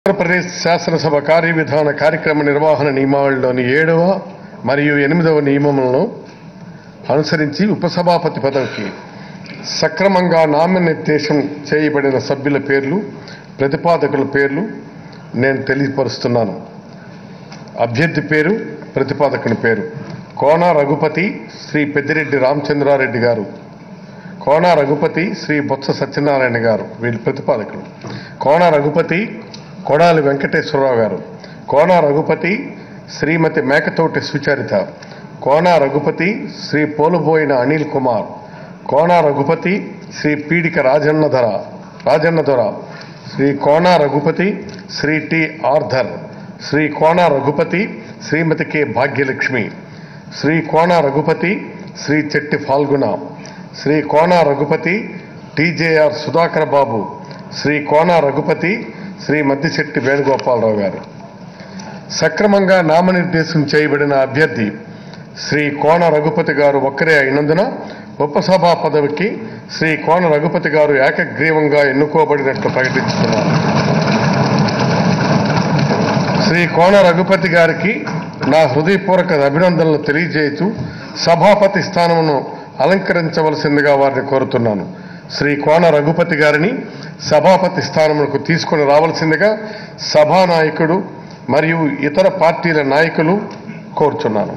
ఆంధ్రప్రదేశ్ శాసనసభ కార్యవిధాన కార్యక్రమ నిర్వహణ నియమావళిలోని ఏడవ మరియు ఎనిమిదవ నియమములను అనుసరించి ఉపసభాపతి పదవికి సక్రమంగా నామినేటేషన్ చేయబడిన సభ్యుల పేర్లు ప్రతిపాదకుల పేర్లు నేను తెలియపరుస్తున్నాను అభ్యర్థి పేరు ప్రతిపాదకుని పేరు కోన రఘుపతి శ్రీ పెద్దిరెడ్డి రామచంద్రారెడ్డి గారు కోన రఘుపతి శ్రీ బొత్స సత్యనారాయణ గారు వీళ్ళు ప్రతిపాదకులు కోన Raghupathi Kodali Venkateswararao garu Kona Raghupathi Srimathi Mekathoti Sucharitha Kona Raghupathi Sri Poluboina Anil Kumar Kona Raghupathi Sri Peedika Rajannadhara Rajannadhara Sri Kona Raghupathi Sri T Arthur Sri Kona Raghupathi Srimathi K Bhagyalakshmi Sri Kona Raghupathi Sri Chetti Phalguna Sri Kona Raghupathi TJR Sudhakar Babu Sri Kona Raghupathi Sri Maddisetti Venugopalarao garu సక్రమంగా నామనిర్దేశం చేయబడిన అభ్యర్థి శ్రీ కోన రఘుపతి గారు ఒక్కరే అయినందున ఉపసభా పదవికి శ్రీ కోన రఘుపతి గారు ఏకగ్రీవంగా ఎన్నుకోబడినట్లు ప్రకటిస్తున్నారు శ్రీ కోన రఘుపతి గారికి నా హృదయపూర్వక అభినందనలు తెలియజేయచు సభాపతి స్థానమును అలంకరించవలసిందిగా వారిని కోరుతున్నాను శ్రీ కోన రఘుపతి గారిని సభాపతి స్థానమునకు తీసుకొని రావాల్సిందిగా సభానాయకుడు మరియు ఇతర పార్టీల నాయకులు కోరుచున్నాను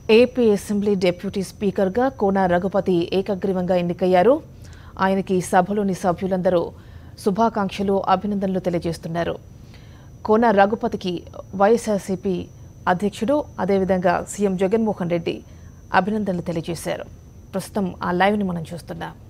ఏపీ అసెంబ్లీ డిప్యూటీ స్పీకర్గా కోన రఘుపతి ఏకగ్రీవంగా ఎన్నికయ్యారు ఆయనకి సభలోని సభ్యులందరూ శుభాకాంక్షలు అభినందనలు తెలియజేస్తున్నారు కోన రఘుపతికి వైఎస్ఆర్సీపీ అధ్యక్షుడు అదేవిధంగా సీఎం జగన్మోహన్ రెడ్డి అభినందనలు తెలియజేశారు ప్రస్తుతం ఆ లైవ్ని మనం చూస్తున్నాం